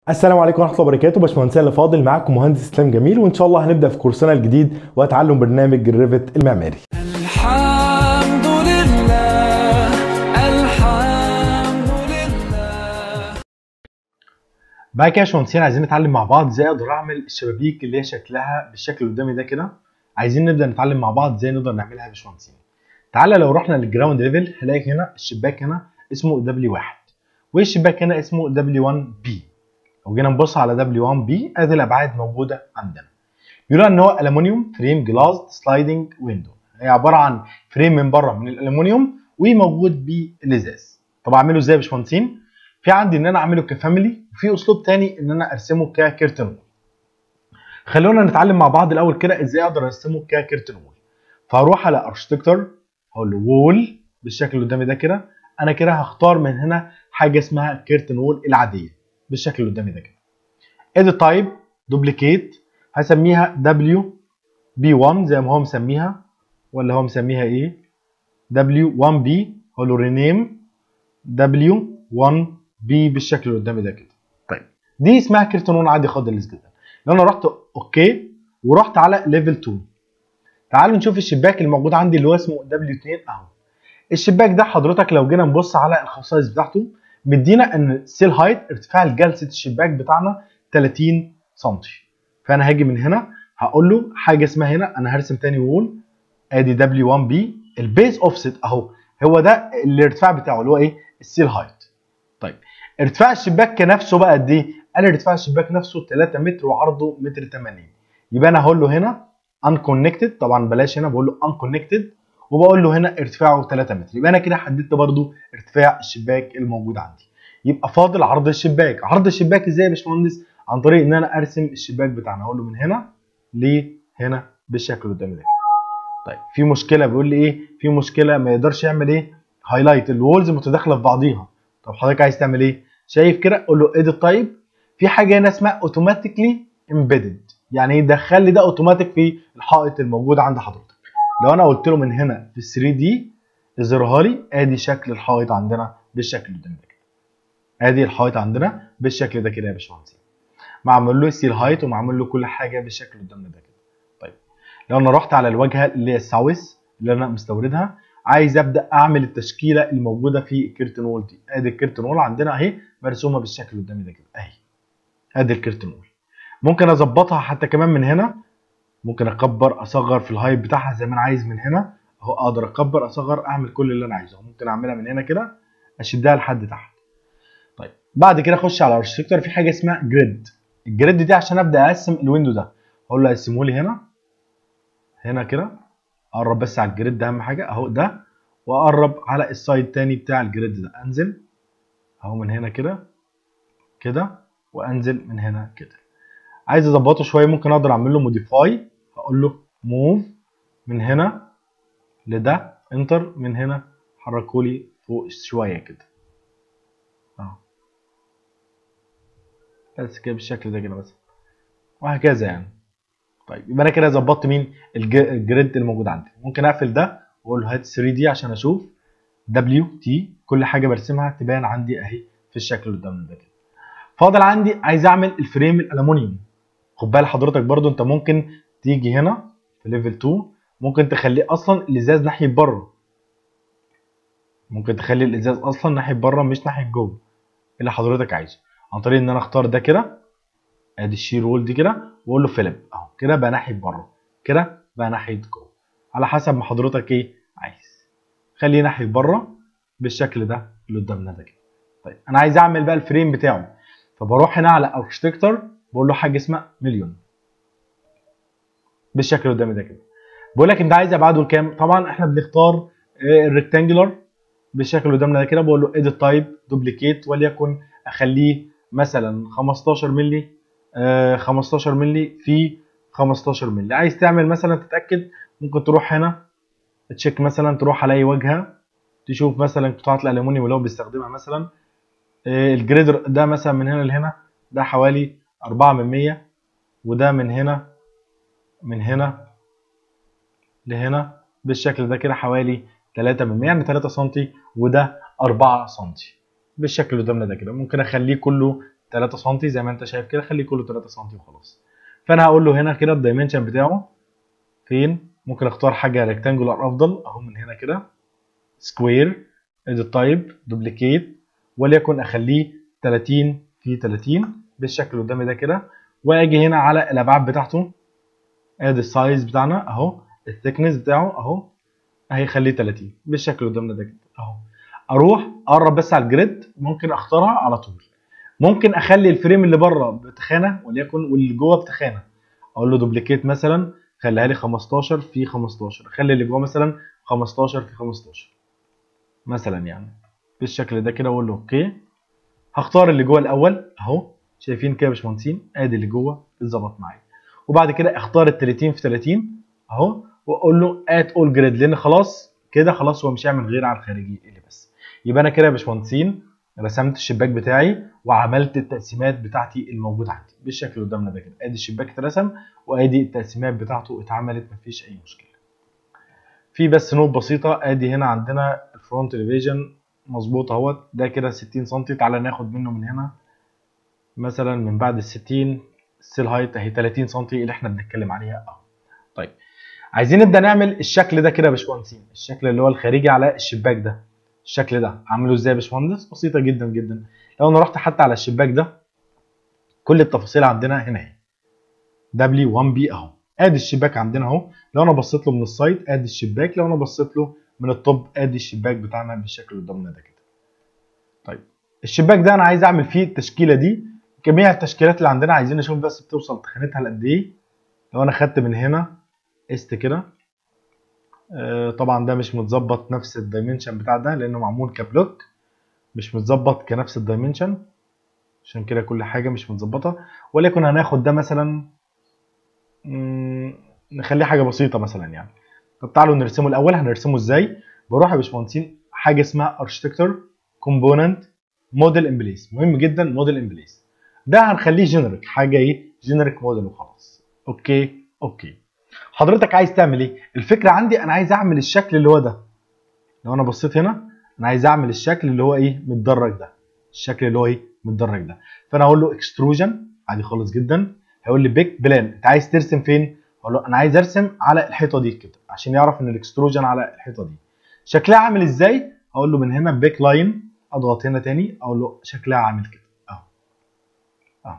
السلام عليكم ورحمه الله وبركاته باشمهندس اللي فاضل معاكم مهندس اسلام جميل وان شاء الله هنبدا في كورسنا الجديد وتعلم برنامج الريفت المعماري الحمد لله الحمد لله بعد كده يا باشمهندسين عايزين نتعلم مع بعض ازاي اقدر اعمل الشبابيك اللي هي شكلها بالشكل اللي قدامي ده كده عايزين نبدا نتعلم مع بعض ازاي نقدر نعملها يا باشمهندسين تعالى لو رحنا للجراوند ليفل هلاقي هنا الشباك هنا اسمه W1 والشباك هنا اسمه W1B لو جينا نبص على W1B ادي الابعاد موجوده عندنا بيقولوا ان هو الومنيوم فريم جلاس سلايدنج ويندو هي عباره عن فريم من بره من الالومنيوم وموجود بالازاز طب اعمله ازاي يا باشمهندسين في عندي ان انا اعمله كفاميلي وفي اسلوب تاني ان انا ارسمه ككيرتن وول خلونا نتعلم مع بعض الاول كده ازاي اقدر ارسمه ككيرتن وول فهروح على اركتكتور هقول له وول بالشكل اللي قدامي ده كده انا كده هختار من هنا حاجه اسمها كيرتن وول العاديه بالشكل اللي قدامي ده كده ادي تايب دوبليكيت هسميها دبليو بي 1 زي ما هو مسميها ولا هو مسميها ايه دبليو 1 بي هقول له رينيم دبليو 1 بي بالشكل اللي قدامي ده كده طيب دي اسمها كيرتون عادي خالص جدا لو انا رحت اوكي ورحت على ليفل 2 تعالوا نشوف الشباك اللي موجود عندي اللي هو اسمه دبليو 2 اهو الشباك ده حضرتك لو جينا نبص على الخصائص بتاعته مدينا ان السيل هايت ارتفاع جلسه الشباك بتاعنا 30 سم فانا هاجي من هنا هقول له حاجه اسمها هنا انا هرسم تاني وول ادي دبليو 1 بي البيز اوفست اهو هو ده الارتفاع بتاعه اللي هو ايه السيل هايت طيب ارتفاع الشباك كنفسه بقى قد ايه قال ارتفاع الشباك نفسه 3 متر وعرضه متر 80 يبقى انا هقول له هنا unconnected طبعا بلاش هنا بقول له unconnected وبقول له هنا ارتفاعه 3 متر يبقى انا كده حددت برضو ارتفاع الشباك الموجود عندي يبقى فاضل عرض الشباك عرض الشباك ازاي يا باشمهندس عن طريق ان انا ارسم الشباك بتاعنا اقول له من هنا لهنا بالشكل اللي قدامي ده طيب في مشكله بيقول لي ايه في مشكله ما يقدرش يعمل ايه هايلايت الوولز متداخله في بعضيها طب حضرتك عايز تعمل ايه شايف كده قول له اديت تايب في حاجه هنا اسمها اوتوماتيكلي امبيدد يعني يدخل لي ده اوتوماتيك في الحائط الموجود عند حضرتك لو انا قلت له من هنا في 3 دي اظهرها لي ادي شكل الحائط عندنا بالشكل اللي قدامي ده كده ادي الحائط عندنا بالشكل ده كده يا باشمهندس معمول له سيل هايت ومعمول له كل حاجه بالشكل اللي قدامنا ده كده طيب لو انا رحت على الواجهه اللي هي الساوث اللي انا مستوردها عايز ابدا اعمل التشكيله الموجوده في الكيرتن وول دي ادي الكيرتن وول عندنا اهي مرسومه بالشكل اللي قدامي ده كده اهي ادي الكيرتن وول ممكن اظبطها حتى كمان من هنا ممكن اكبر اصغر في الهايت بتاعها زي ما انا عايز من هنا اهو اقدر اكبر اصغر اعمل كل اللي انا عايزه ممكن اعملها من هنا كده اشدها لحد تحت طيب بعد كده اخش على الاركتكتور في حاجه اسمها جريد الجريد دي عشان ابدا اقسم الويندو ده اقول له قسمه لي هنا هنا كده اقرب بس على الجريد ده اهم حاجه اهو ده واقرب على السايد تاني بتاع الجريد ده انزل اهو من هنا كده كده وانزل من هنا كده عايز اظبطه شويه ممكن اقدر اعمل له موديفاي هقول له موف من هنا لده انتر من هنا حركه لي فوق شويه كده اهو بس كده بالشكل ده كده بس وهكذا يعني طيب يبقى انا كده ظبطت مين الج- الجريد الموجود عندي ممكن اقفل ده واقول له هات 3 دي عشان اشوف دبليو تي كل حاجه برسمها تبان عندي اهي في الشكل اللي قدامنا ده كده فاضل عندي عايز اعمل الفريم الالومنيوم خد بال حضرتك برضو انت ممكن تيجي هنا في ليفل 2 ممكن تخليه اصلا الازاز ناحيه بره ممكن تخلي الازاز اصلا ناحيه بره مش ناحيه جوه اللي حضرتك عايزه عن طريق ان انا اختار ده كده ادي الشير وول دي كده واقول له فيلب اهو كده بقى ناحيه بره كده بقى ناحيه جوه على حسب ما حضرتك ايه عايز خليه ناحيه بره بالشكل ده اللي قدامنا ده كده طيب انا عايز اعمل بقى الفريم بتاعه فبروح هنا على اركتكتور بقول له حاجه اسمها مليون بالشكل اللي قدامي ده كده بقول لك انت عايز ابعاده لكام طبعا احنا بنختار الريكتانجلر بالشكل اللي قدامنا ده كده بقول له اديت تايب دوبليكيت وليكن اخليه مثلا 15 مللي آه 15 مللي في 15 مللي عايز تعمل مثلا تتاكد ممكن تروح هنا تشيك مثلا تروح على اي واجهه تشوف مثلا قطعه الالومنيوم اللي هو بيستخدمها مثلا آه الجريدر ده مثلا من هنا لهنا ده حوالي 4 من 100 وده من هنا من هنا لهنا بالشكل ده كده حوالي 3 من 100 يعني 3 سم وده 4 سم بالشكل اللي قدامنا ده كده ممكن اخليه كله 3 سم زي ما انت شايف كده خليه كله 3 سم وخلاص فانا هقول له هنا كده الدايمنشن بتاعه فين ممكن اختار حاجه ريكتانجولار افضل اهو من هنا كده سكوير اديت تايب دوبليكيت وليكن اخليه 30 في 30 بالشكل اللي قدامي ده كده واجي هنا على الابعاد بتاعته ادي السايز بتاعنا اهو الثيكنس بتاعه اهو هيخليه 30 بالشكل اللي قدامنا ده كده اهو اروح اقرب بس على الجريد ممكن اختارها على طول ممكن اخلي الفريم اللي بره بتخانه وليكن واللي جوه بتخانه اقول له دوبليكيت مثلا خليها لي 15 في 15 خلي اللي جوه مثلا 15 في 15 مثلا يعني بالشكل ده كده اقول له اوكي هختار اللي جوه الاول اهو شايفين كده يا باشمهندسين ادي اللي جوه اتظبط معايا وبعد كده اختار ال 30 في 30 اهو واقول له ات اول جريد لان خلاص كده خلاص هو مش هيعمل غير على الخارجي اللي بس يبقى انا كده يا باشمهندسين رسمت الشباك بتاعي وعملت التقسيمات بتاعتي الموجوده عندي بالشكل اللي قدامنا ده كده ادي الشباك اترسم وادي التقسيمات بتاعته اتعملت مفيش اي مشكله في بس نوت بسيطه ادي هنا عندنا الفرونت الفيجن مظبوط اهوت ده كده 60 سم تعالى ناخد منه من هنا مثلا من بعد ال 60 السيل هايت اهي 30 سم اللي احنا بنتكلم عليها اهو طيب عايزين نبدا نعمل الشكل ده كده يا باشمهندسين الشكل اللي هو الخارجي على الشباك ده الشكل ده عامله ازاي يا باشمهندس بسيطه جدا جدا لو انا رحت حتى على الشباك ده كل التفاصيل عندنا هنا اهي W1B اهو ادي الشباك عندنا اهو لو انا بصيت له من السايد ادي الشباك لو انا بصيت له من الطب ادي الشباك بتاعنا بالشكل اللي قدامنا ده كده طيب الشباك ده انا عايز اعمل فيه التشكيله دي جميع التشكيلات اللي عندنا عايزين نشوف بس بتوصل تخانتها لقد ايه لو انا خدت من هنا است كده آه طبعا ده مش متظبط نفس الدايمنشن بتاع ده لانه معمول كبلوك مش متظبط كنفس الدايمنشن عشان كده كل حاجه مش متظبطه ولكن هناخد ده مثلا نخليه حاجه بسيطه مثلا يعني طب تعالوا نرسمه الاول هنرسمه ازاي بروح يا باشمهندسين حاجه اسمها اركتكتور كومبوننت موديل ان بليس مهم جدا موديل ان بليس ده هنخليه جينيريك حاجه ايه جينيريك موديل وخلاص اوكي اوكي حضرتك عايز تعمل ايه الفكره عندي انا عايز اعمل الشكل اللي هو ده لو انا بصيت هنا انا عايز اعمل الشكل اللي هو ايه متدرج ده الشكل اللي هو ايه متدرج ده فانا هقول له اكستروجن عادي خالص جدا هيقول لي بيك بلان انت عايز ترسم فين اقول له انا عايز ارسم على الحيطه دي كده عشان يعرف ان الاكستروجن على الحيطه دي شكلها عامل ازاي اقول له من هنا بيك لاين اضغط هنا تاني اقول له شكلها عامل كده اهو اهو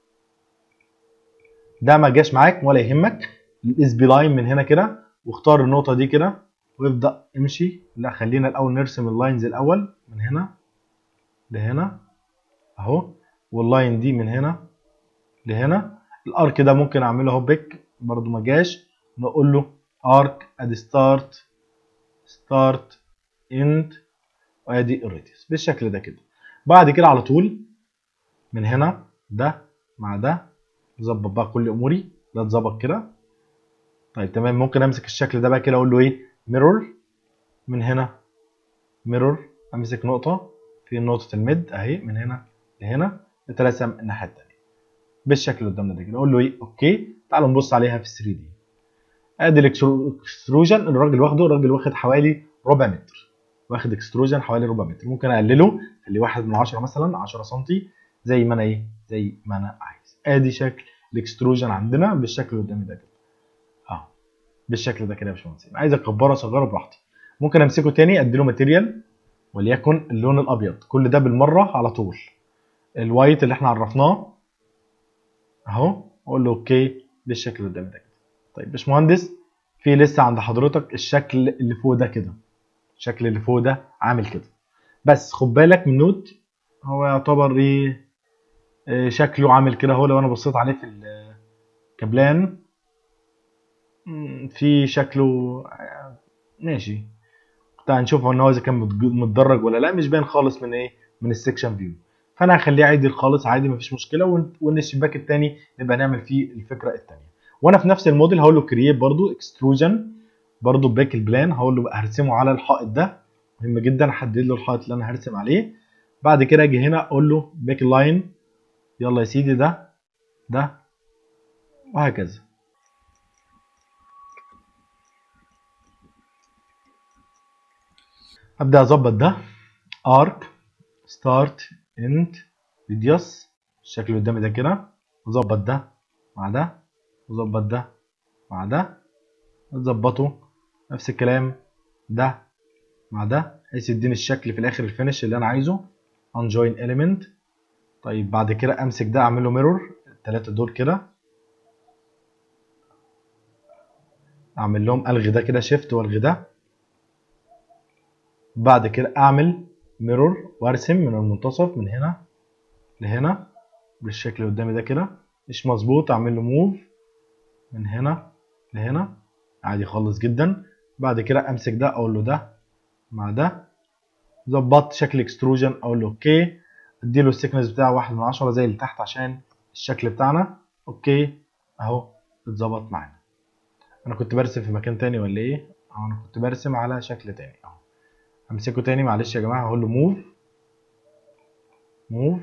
ده ما جاش معاك ولا يهمك الاس بي لاين من هنا كده واختار النقطه دي كده وابدا امشي لا خلينا الاول نرسم اللاينز الاول من هنا لهنا اهو واللاين دي من هنا لهنا الارك ده ممكن اعمله اهو بيك برضو ما جاش نقول له ارك ادي ستارت ستارت اند وادي الريديوس بالشكل ده كده بعد كده على طول من هنا ده مع ده ظبط بقى كل اموري ده اتظبط كده طيب تمام ممكن امسك الشكل ده بقى كده اقول له ايه ميرور من هنا ميرور امسك نقطه في نقطه الميد اهي من هنا لهنا تترسم الناحيه الثانيه بالشكل اللي قدامنا ده كده اقول له ايه اوكي تعالوا نبص عليها في 3 دي ادي الاكستروجن الراجل واخده الراجل واخد حوالي ربع متر واخد اكستروجن حوالي ربع متر ممكن اقلله اخليه واحد من 10 مثلا 10 سم زي ما انا ايه زي ما انا عايز ادي شكل الاكستروجن عندنا بالشكل اللي قدامي ده كده اهو بالشكل ده كده يا باشمهندس عايز اكبره اصغره براحتي ممكن امسكه تاني اديله ماتيريال وليكن اللون الابيض كل ده بالمره على طول الوايت اللي احنا عرفناه اهو اقول له اوكي بالشكل اللي قدامي ده كده طيب باشمهندس في لسه عند حضرتك الشكل اللي فوق ده كده الشكل اللي فوق ده عامل كده بس خد بالك من نوت هو يعتبر ايه إيه شكله عامل كده اهو لو انا بصيت عليه في الكابلان في شكله ماشي تعال نشوف ان هو اذا كان متدرج ولا لا مش باين خالص من ايه من السكشن فيو فانا هخليه عادي خالص عادي مفيش مشكله وان الشباك الثاني نبقى نعمل فيه الفكره الثانيه وانا في نفس الموديل هقول له كرييت برضو اكستروجن برضو باك البلان هقول له بقى هرسمه على الحائط ده مهم جدا احدد له الحائط اللي انا هرسم عليه بعد كده اجي هنا اقول له باك لاين يلا يا سيدي ده ده وهكذا ابدا اظبط ده ارك ستارت اند ريديوس الشكل اللي قدامي ده كده نظبط ده مع ده نظبط ده مع ده نظبطه نفس الكلام ده مع ده بحيث يديني الشكل في الاخر الفينش اللي انا عايزه unjoin element طيب بعد كده امسك ده اعمل له ميرور الثلاثه دول كده اعمل لهم الغي ده كده شيفت والغي ده بعد كده اعمل ميرور وارسم من المنتصف من هنا لهنا بالشكل اللي قدامي ده كده مش مظبوط اعمل له موف من هنا لهنا عادي خالص جدا بعد كده امسك ده اقول له ده مع ده ظبطت شكل اكستروجن اقول له اوكي اديله السكنس بتاعه واحد من عشرة زي اللي تحت عشان الشكل بتاعنا اوكي اهو اتظبط معانا انا كنت برسم في مكان تاني ولا ايه اهو انا كنت برسم على شكل تاني اهو امسكه تاني معلش يا جماعه هقول له موف موف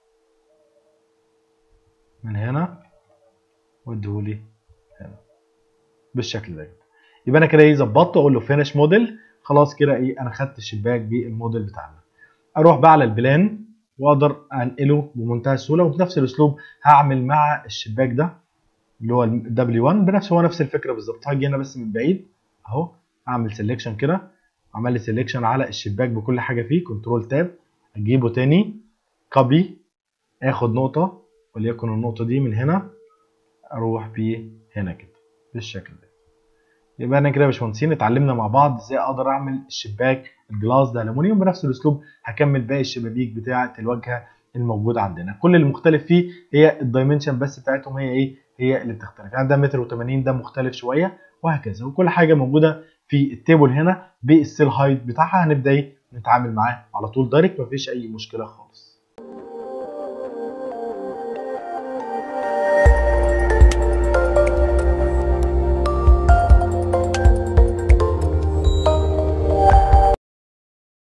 من هنا واديهولي هنا بالشكل ده يبقى انا كده ايه ظبطته اقول له فينش موديل خلاص كده ايه انا خدت الشباك بالموديل بتاعنا اروح بقى على البلان واقدر انقله بمنتهى السهوله وفي نفس الاسلوب هعمل مع الشباك ده اللي هو ال W1 بنفس هو نفس الفكره بالظبط هاجي هنا بس من بعيد اهو اعمل سيلكشن كده عمل لي سيلكشن على الشباك بكل حاجه فيه كنترول تاب اجيبه تاني كوبي اخد نقطه وليكن النقطه دي من هنا اروح بيه هنا كده بالشكل ده يبقى انا كده يا باشمهندسين اتعلمنا مع بعض ازاي اقدر اعمل الشباك الجلاس ده الومنيوم بنفس الاسلوب هكمل باقي الشبابيك بتاعه الواجهه الموجوده عندنا كل المختلف فيه هي الدايمنشن بس بتاعتهم هي ايه هي اللي بتختلف يعني ده متر و80 ده مختلف شويه وهكذا وكل حاجه موجوده في التيبل هنا بالسيل هايت بتاعها هنبدا ايه نتعامل معاه على طول دايركت مفيش اي مشكله خالص